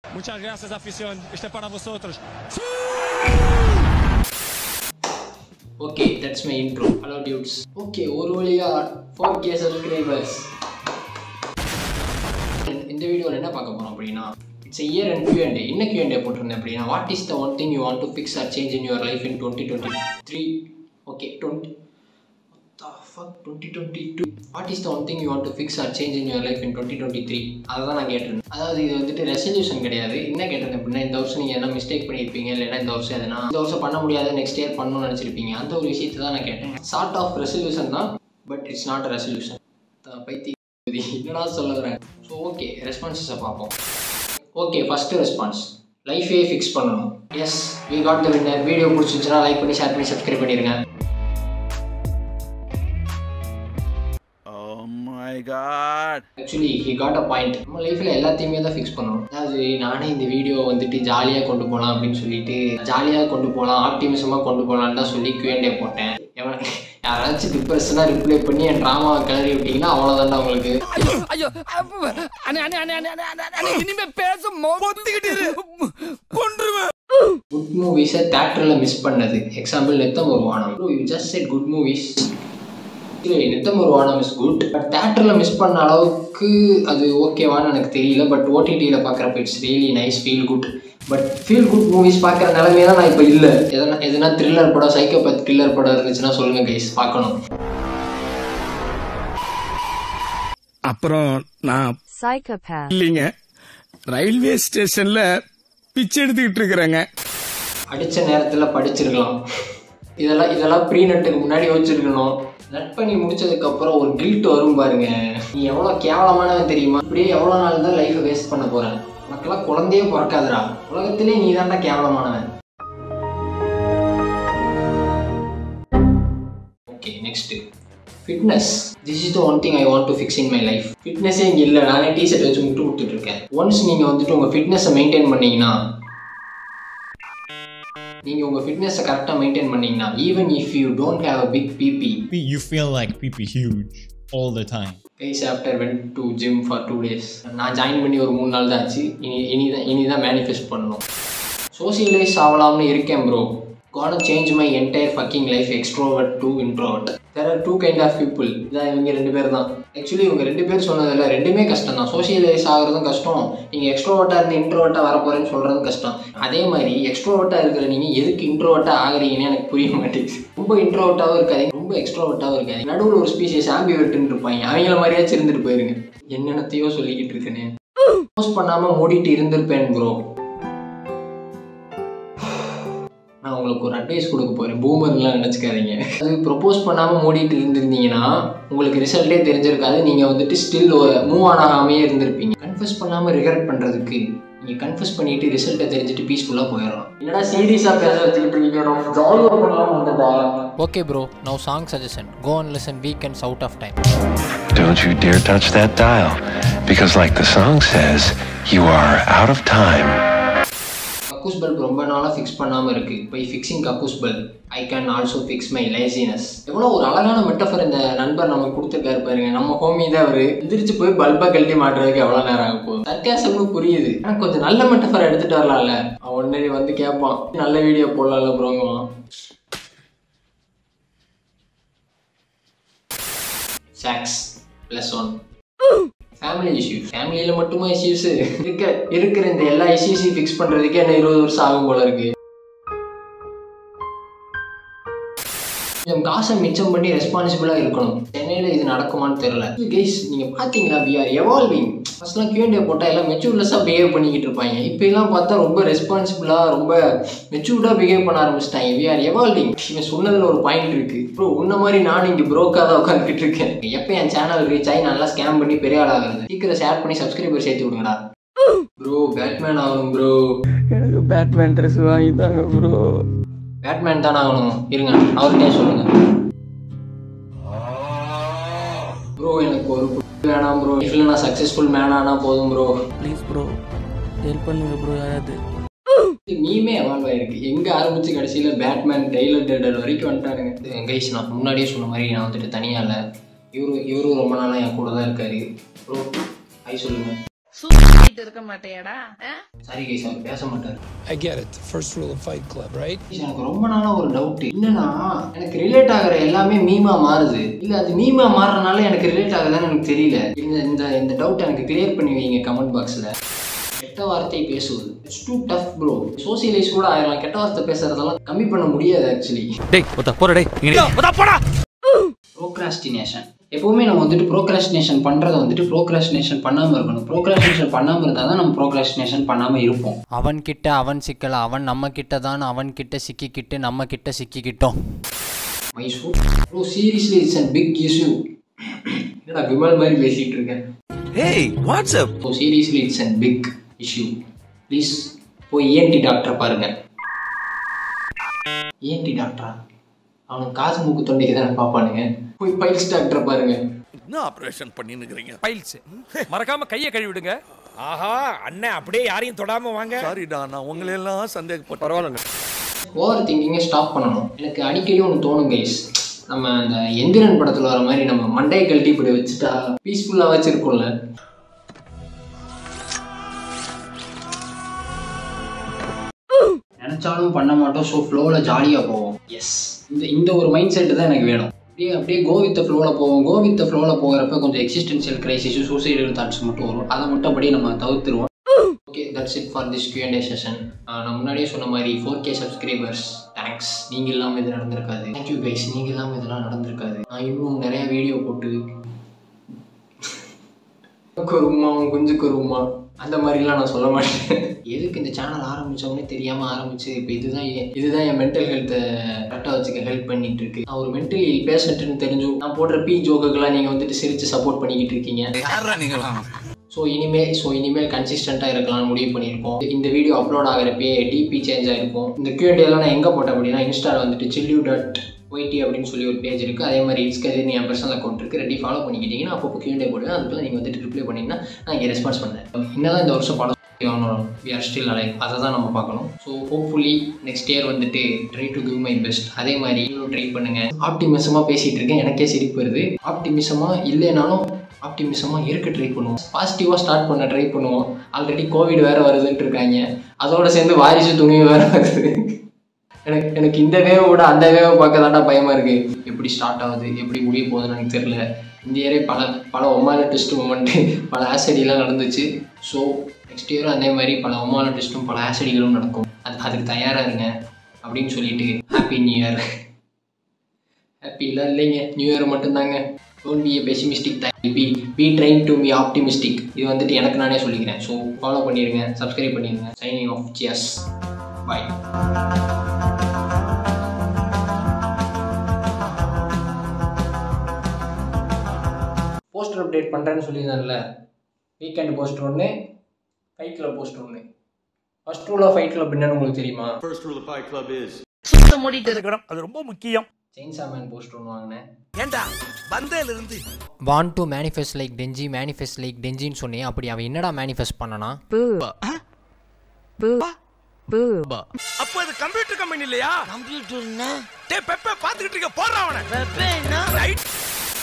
Muchas gracias, afición. Este es para vosotros. Okay that's my intro hello dudes okay ஒரு வழியா four K subscribers இந்த வீடியோவில் என்ன பார்க்க போகிறோம் அப்படின்னா it's year end Q and என்ன கியூ அண்ட் போட்டிருந்தேன் அப்படின்னா what is the one thing you want to fix or change in your life in twenty twenty three okay twenty twenty twenty two what is the one thing you want to fix or change in your life in twenty twenty three அதை தான் நான் கேட்டிருந்தேன் அதாவது இது வந்துட்டு resolution கிடையாது என்ன கேட்டிருந்தேன் அப்படின்னா இந்த வருஷம் நீங்கள் எதனா மிஸ்டேக் பண்ணியிருப்பீங்க இல்லைன்னா இந்த வருஷம் எதனா இந்த வருஷம் பண்ண முடியாது நெக்ஸ்ட் இயர் பண்ணணும்னு நினச்சிருப்பீங்க அந்த ஒரு விஷயத்தை தான் நான் கேட்டேன் சார்ட் ஆஃப் ரெசல்யூஷன் தான் but it's not a resolution பைத்தி என்னடா சொல்ல வரேன் ஸோ ஓகே ரெஸ்பான்சஸை பார்ப்போம் ஓகே ஃபஸ்ட்டு ரெஸ்பான்ஸ் லைஃபே ஃபிக்ஸ் பண்ணணும் yes we got the winner video பிடிச்சிருந்துச்சுன்னா லைக் பண்ணி ஷேர் பண்ணி சப்ஸ்கிரைப் பண்ணிடுங்க Oh my god. Actually he got a point நம்ம லைஃப்பில் எல்லாத்தையுமே தான் ஃபிக்ஸ் பண்ணணும் அதாவது நானே இந்த வீடியோ வந்துட்டு ஜாலியாக கொண்டு போகலாம் அப்படின்னு சொல்லிட்டு ஜாலியாக கொண்டு போகலாம் ஆப்டிமிசமாக கொண்டு போகலான்னு தான் சொல்லி Q&A போட்டேன் எவன் யாராச்சும் டிப்ரெஷனாக ரிப்ளை பண்ணி என் ட்ராமா கிளறி விட்டீங்கன்னா அவ்வளோதான்டா உங்களுக்கு ஐயோ அண்ணே அண்ணே அண்ணே அண்ணே அண்ணே அண்ணே இனிமே பேசும் கொன்றுவேன் குட் மூவிஸை தேட்டரில் மிஸ் பண்ணது example Nitham Oru Vaanam you just said good movies Nitham Oru Vaanam is good but தேட்டரில் மிஸ் பண்ண அளவுக்கு அது ஓகேவான்னு எனக்கு தெரியல பட் ஓடிடியில் பார்க்குறப்ப it's really nice feel good but feel good movies பார்க்குற நிலைமையில நான் இப்போ இல்லை எதனா எதனா த்ரில்லர் படம் சைக்கோபத் த்ரில்லர் படம் இருந்துச்சுன்னா சொல்லுங்க கைஸ் பார்க்கணும் அப்புறம் நான் Psychopath. இல்லைங்க ரயில்வே ஸ்டேஷன்ல பிச்சை எடுத்துக்கிட்டு இருக்கிறேங்க அடித்த நேரத்தில் படிச்சிருக்கலாம் இதெல்லாம் இதெல்லாம் ப்ரீ நட்டுக்கு முன்னாடி யோசிச்சிருக்கணும் நட் பண்ணி முடிச்சதுக்கப்புறம் ஒரு கில்ட் வரும் பாருங்க நீ எவ்வளோ கேவலமானவன் தெரியுமா இப்படியே எவ்வளோ நாள் தான் லைஃப்பை வேஸ்ட் பண்ண போகிறேன் உனக்கெல்லாம் குழந்தையே பிறக்காதுடா உலகத்திலே நீ தான்டா கேவலமானவன் okay next fitness this is the one thing I want to fix in my life ஃபிட்னஸே இங்கே இல்லை நானே டிஷர்ட் வச்சு முட்டு முட்டுட்டு இருக்கேன் ஒன்ஸ் நீங்கள் வந்துட்டு உங்கள் ஃபிட்னஸை மெயின்டைன் பண்ணீங்கன்னா நீங்கள் உங்கள் ஃபிட்னஸை கரெக்டாக மெயின்டைன் பண்ணீங்கன்னா even if you don't have a big PP you feel like PP huge all the time. Guys after went to gym for two days நான் ஜாயின் பண்ணி ஒரு மூணு நாள் தான் ஆச்சு இனி இனி தான் இனி தான் மேனிஃபெஸ்ட் பண்ணணும் சோசியலைஸ் ஆகலாம்னு இருக்கேன் bro god change my entire fucking life extrovert to introvert there are two kind of people இதான் இவங்க ரெண்டு பேர் தான் ஆக்சுவலி இவங்க ரெண்டு பேர் சொன்னதில்ல ரெண்டுமே கஷ்டம் தான் சோசியலைஸ் ஆகிறதும் கஷ்டம் நீங்கள் எக்ஸ்ட்ரோவர்ட்டாக இருந்து இன்ட்ரோவர்ட்டாக வர போகிறேன்னு சொல்கிறதும் கஷ்டம் அதே மாதிரி எக்ஸ்ட்ரோவர்ட்டாக இருக்கிற நீங்கள் எதுக்கு இன்ட்ரோவர்ட்டாக ஆகுறீங்கன்னு எனக்கு புரிய மாட்டேங்குது ரொம்ப இன்ட்ரோவர்ட்டாகவும் இருக்காதீங்க ரொம்ப எக்ஸ்ட்ரோவர்ட்டாகவும் இருக்காது நடுவில் ஒரு ஸ்பீசியஸ் ஆம்பிவர்ட்டுன்னு இருப்பாங்க அவங்கள மாதிரியாச்சும் இருந்துட்டு போயிருங்க என்னென்னத்தையோ சொல்லிக்கிட்டு இருக்கேனே போஸ்ட் பண்ணாமல் மூடிட்டு இருந்திருப்பேன் ப்ரோ நான் உங்களுக்கு ஒரு அட்வைஸ் கொடுக்க போகிறேன் பூமர்லாம் நினச்சிக்காதீங்க அது ப்ரொப்போஸ் பண்ணாமல் மூடிட்டு இருந்திருந்தீங்கன்னா உங்களுக்கு ரிசல்ட்டே தெரிஞ்சிருக்காது நீங்கள் வந்துட்டு ஸ்டில் மூவ் ஆன் ஆகாமையே இருந்திருப்பீங்க கன்ஃபஸ் பண்ணாமல் ரிகரெட் பண்ணுறதுக்கு நீங்கள் கன்ஃபஸ் பண்ணிட்டு ரிசல்ட்டை தெரிஞ்சுட்டு பீஸ்ஃபுல்லாக போயிடலாம் என்னடா சீரியஸாக பேச வச்சுக்கிட்டு இருக்கீங்க ரொம்ப ஜாலியாக பண்ணலாம் வந்ததா Okay, bro. Now song suggestion. Go and listen weekends out of time. Don't you dare touch that dial, because like the song says, you are out of time. கக்கூஸ் பல்ப் ரொம்ப நாளாக ஃபிக்ஸ் பண்ணாமல் இருக்கு பை ஃபிக்ஸிங் கக்கூஸ் bulb I can also fix my laziness எவ்வளோ ஒரு அழகான metaphor இந்த நண்பர் நமக்கு கொடுத்துருக்காரு பாருங்க நம்ம ஹோமி தான் அவரு எந்திரிச்சு போய் பல்பை கழட்டி மாட்டுறதுக்கு எவ்வளோ நேரம் ஆக போகுது சர்க்காசம்னு புரியுது ஆனால் கொஞ்சம் நல்ல மெட்டஃபர் எடுத்துட்டு வரலாம்ல அவன் உடனே வந்து கேட்பான் நல்ல வீடியோ போடலாம்ல ப்ரோங்குவான் socks plus one family issue ஃபேமிலியில் மட்டுமா இஷ்யூஸ் இருக்க இருக்கிற இந்த எல்லா இஷ்யூஸையும் ஃபிக்ஸ் பண்ணுறதுக்கே என்ன இருபது வருஷம் ஆகும் போல இருக்கு கொஞ்சம் காசை மிச்சம் பண்ணி ரெஸ்பான்சிபிளாக இருக்கணும் சென்னையில் இது நடக்குமான்னு தெரில கைஸ் நீங்கள் பார்த்தீங்களா வி ஆர் எவால்விங் ஃபர்ஸ்ட்லாம் கியூஎன்டே போட்டால் எல்லாம் மெச்சூர்லெஸ்ஸாக பிஹேவ் பண்ணிக்கிட்டு இருப்பாங்க இப்போ எல்லாம் பார்த்தா ரொம்ப ரெஸ்பான்சிபிளாக ரொம்ப மெச்சூர்டாக பிஹேவ் பண்ண ஆரம்பிச்சிட்டாங்க வி ஆர் எவால்விங் இவன் சொன்னதில் ஒரு பாயிண்ட் இருக்குது ப்ரோ உன்ன மாதிரி நானும் இங்கே ப்ரோக்காக தான் உட்காந்துக்கிட்டு இருக்கேன் எப்போ என் சேனல் ரீச் ஆகி நல்லா ஸ்கேம் பண்ணி பெரிய ஆள் ஆகுறது சீக்கிரம் ஷேர் பண்ணி சப்ஸ்கிரைபர் சேர்த்து விடுங்கடா ப்ரோ பேட்மேன் ஆகணும் ப்ரோ எனக்கு பேட்மேன் ட்ரெஸ் வாங்கி தாங்க ப்ரோ பேட்மேன் தானே ஆகணும் இருங்க அவர்கிட்டே சொல்லுங்க ப்ரோ எனக்கு ஒரு புடி வேணாம் ப்ரோ லைஃப்ல நான் சக்ஸஸ்ஃபுல் மேன் ஆனா போதும் ப்ரோ ப்ளீஸ் ப்ரோ ஹெல்ப் பண்ணுங்க ப்ரோ யாராவது மீமே எவால்வ் ஆயிருக்கு எங்க ஆரம்பிச்சு கடைசியில பேட்மேன் டெய்லர் டேடர் வரைக்கும் வந்துட்டாருங்க கைஸ் நான் முன்னாடியே சொன்ன மாதிரி நான் வந்துட்டு தனியா இல்ல இவரு இவரும் ரொம்ப நாளா என் கூட தான் இருக்காரு ப்ரோ ஐ சொல்லுங்க இருக்க மாட்டேடா சாரி கைஸ் அவர் பேச மாட்டார் I get it. First rule of Fight Club, right? எனக்கு ரொம்ப நாளா ஒரு டவுட் என்னன்னா எனக்கு ரிலேட் ஆகுற எல்லாமே மீமா மாறுது இல்ல அது மீமா மாறுறனால எனக்கு ரிலேட் ஆகுதான்னு எனக்கு தெரியல இந்த இந்த இந்த டவுட் எனக்கு கிளியர் பண்ணி வைங்க கமெண்ட் பாக்ஸ்ல கெட்ட வார்த்தை பேசுவது it's too tough bro socialize கூட ஆயிரலாம் கெட்ட வார்த்தை பேசுறதெல்லாம் கம்மி பண்ண முடியாது ஆக்சுவலி டேய் ஒத்த போற டேய் இங்க போடா ப்ரோக்ராஸ்டினேஷன் எப்பவுமே நம்ம வந்துட்டு ப்ரோக்ராஸ்டினேஷன் பண்றதை வந்துட்டு ப்ரோக்ராஸ்டினேஷன் பண்ணாம இருக்கணும் ப்ரோக்ராஸ்டினேஷன் பண்ணாம இருந்தால் தான் நம்ம ப்ரோக்ராஸ்டினேஷன் பண்ணாம இருப்போம் அவன் கிட்ட அவன் சிக்கல அவன் நம்ம கிட்ட தான் அவன் கிட்ட சிக்கிக்கிட்டு நம்ம கிட்ட சிக்கிக்கிட்டோம் Mysore bro seriously it's an big issue என்னடா விமல் மாதிரி பேசிட்டு இருக்கேன் hey what's up so seriously it's an big issue please போய் ஏன்டி டாக்டரை பாருங்க ஏன்டி டாக்டரா அவனுக்கு காசு மூக்கு தொண்டைக்கு தானே பார்ப்பானுங்க போய் பைல்ஸ் டாக்டரை பாருங்க என்ன ஆபரேஷன் பண்ணின்னு இருக்கீங்க பைல்ஸ் மறக்காம கையை கழுவிடுங்க ஆஹா அண்ணன் அப்படியே யாரையும் தொடாம வாங்க சாரிடா நான் உங்களை எல்லாம் சந்தேகப்பட்டேன் பரவாயில்ல ஓவர் திங்கிங்கை ஸ்டாப் பண்ணணும் எனக்கு அடிக்கடி ஒன்று தோணும் கைஸ் நம்ம அந்த எந்திரன் படத்தில் வர மாதிரி நம்ம மண்டையை கழட்டி இப்படி வச்சுட்டா பீஸ்ஃபுல்லாக வச்சிருக்கோம்ல நினச்சாலும் பண்ண மாட்டோம் ஸோ ஃப்ளோவில் ஜாலியாக போவோம் எஸ் இந்த இந்த ஒரு மைண்ட் செட்டு தான் எனக்கு வேணும் அப்படியே அப்படியே கோ வித் ஃப்ளோவில் போவோம் கோ வித் ஃப்ளோவில் போகிறப்ப கொஞ்சம் எக்ஸிஸ்டன்ஷியல் கிரைசிஸ் சூசைடல் தாட்ஸ் மட்டும் வரும் அதை மட்டும் அப்படியே நம்ம தவிர்த்துருவோம் okay that's it for this Q&A session நான் முன்னாடியே சொன்ன மாதிரி ஃபோர் கே சப்ஸ்கிரைபர்ஸ் தேங்க்ஸ் நீங்கள் இல்லாமல் இது நடந்திருக்காது தேங்க்யூ கைஸ் நீங்கள் இல்லாமல் இதெல்லாம் நடந்திருக்காது நான் இன்னும் நிறைய வீடியோ போட்டு கருமா குஞ்சு கருமா அந்த மாதிரிலாம் நான் சொல்ல மாட்டேன் எதுக்கு இந்த சேனல் ஆரம்பிச்சோம்னே தெரியாமல் ஆரம்பிச்சு இப்போ இதுதான் என் இதுதான் என் மென்டல் ஹெல்த்தை கரெக்டாக வச்சுக்க ஹெல்ப் பண்ணிட்டு இருக்கு நான் ஒரு மென்டல் இல் பேஷண்ட்னு தெரிஞ்சும் நான் போடுற பீ ஜோக்குக்கெல்லாம் நீங்கள் வந்துட்டு சிரித்து சப்போர்ட் பண்ணிக்கிட்டு இருக்கீங்க யாரா நீங்களா ஸோ இனிமேல் ஸோ இனிமேல் கன்சிஸ்டண்ட்டாக இருக்கலாம்னு முடிவு பண்ணியிருக்கோம் இந்த வீடியோ அப்லோட் ஆகிறப்பே டிபி சேஞ்ச் ஆகிருக்கும் இந்த Q&A எல்லாம் நான் எங்கே போட்டேன் அப்படின்னா இன்ஸ்டாவில் வந்துட்டு சில்யூ டாட் ஒய்டி அப்படின்னு சொல்லி ஒரு பேஜ் இருக்குது அதே மாதிரி இன்ஸ்கதிர்னு என் பர்சனல் அக்கௌண்ட் இருக்குது ரெடி ஃபாலோ பண்ணிக்கிட்டீங்கன்னா அப்பப்போ Q&A போடுவேன் அதுக்குள்ள நீங்கள் வந்துட்டு ரிப்ளை பண்ணிங்கன்னா நான் இங்கே ரெஸ்பான்ஸ் பண்ணேன் என்னதான் இந்த வருஷம் படம் வி ஆர் ஸ்டில் அலைவ் அதை தான் நம்ம பார்க்கணும் ஸோ ஹோப்ஃபுல்லி நெக்ஸ்ட் இயர் வந்துட்டு try to give my best அதே மாதிரி நீங்களும் ட்ரை பண்ணுங்க ஆப்டிமிசமாக பேசிகிட்டு இருக்கேன் எனக்கே சிரிப்பு வருது ஆப்டிமிசமாக இல்லைனாலும் ஆப்டிமிசமாக இருக்க ட்ரை பண்ணுவோம் பாசிட்டிவாக ஸ்டார்ட் பண்ண ட்ரை பண்ணுவோம் ஆல்ரெடி கோவிட் வேறு வருதுன்ட்டு இருக்காங்க அதோட சேர்ந்து வாரிசு துணிவு வேறு வருது எனக்கு எனக்கு இந்த வேவை விட அந்த வேவை பார்க்க தாண்டா பயமாக இருக்குது எப்படி ஸ்டார்ட் ஆகுது எப்படி முடிய போகுதுன்னு எனக்கு தெரில இந்த இயரே பல பல ஒமான டெஸ்ட் மூமெண்ட்டு பல ஆசடிலாம் நடந்துச்சு ஸோ நெக்ஸ்ட் இயரும் அதே மாதிரி பல ஒமான டெஸ்ட்டும் பல ஆசடிகளும் நடக்கும் அது அதுக்கு தயாராக இருங்க அப்படின்னு சொல்லிட்டு ஹாப்பி நியூ இயர் ஹாப்பி இல்லை இல்லைங்க நியூ இயர் மட்டும்தாங்க don't be a pessimistic be be train to be optimistic இது வந்துட்டு எனக்கு நானே சொல்லிக்கிறேன் ஸோ ஃபாலோ பண்ணிடுங்க சப்ஸ்கிரைப் பண்ணிடுங்க signing off cheers bye poster update பண்ணுறேன்னு சொல்லியிருந்தேன்ல வீக்கெண்ட் போஸ்டர் ஒன்று ஃபைட் கிளப் போஸ்டர் ஒன்று first rule of Fight Club என்னன்னு உங்களுக்கு தெரியுமா சுத்த மூடிட்டு இருக்கணும் அது ரொம்ப முக்கியம் செயின்சா மேன் போஸ்டர் ஒன்று வாங்கினேன் ஏண்டா வந்தேல இருந்து வாண்ட் டு மேனிஃபெஸ்ட் லைக் டெஞ்சி மேனிஃபெஸ்ட் லைக் டெஞ்சின்னு சொன்னேன் அப்படி அவன் என்னடா மேனிஃபெஸ்ட் பண்ணனா அப்ப இது கம்ப்யூட்டர் கம்பெனி இல்லையா கம்ப்யூட்டர்னா டேய் பெப்பே பாத்துக்கிட்டு இருக்க போடுறா அவனை ரைட்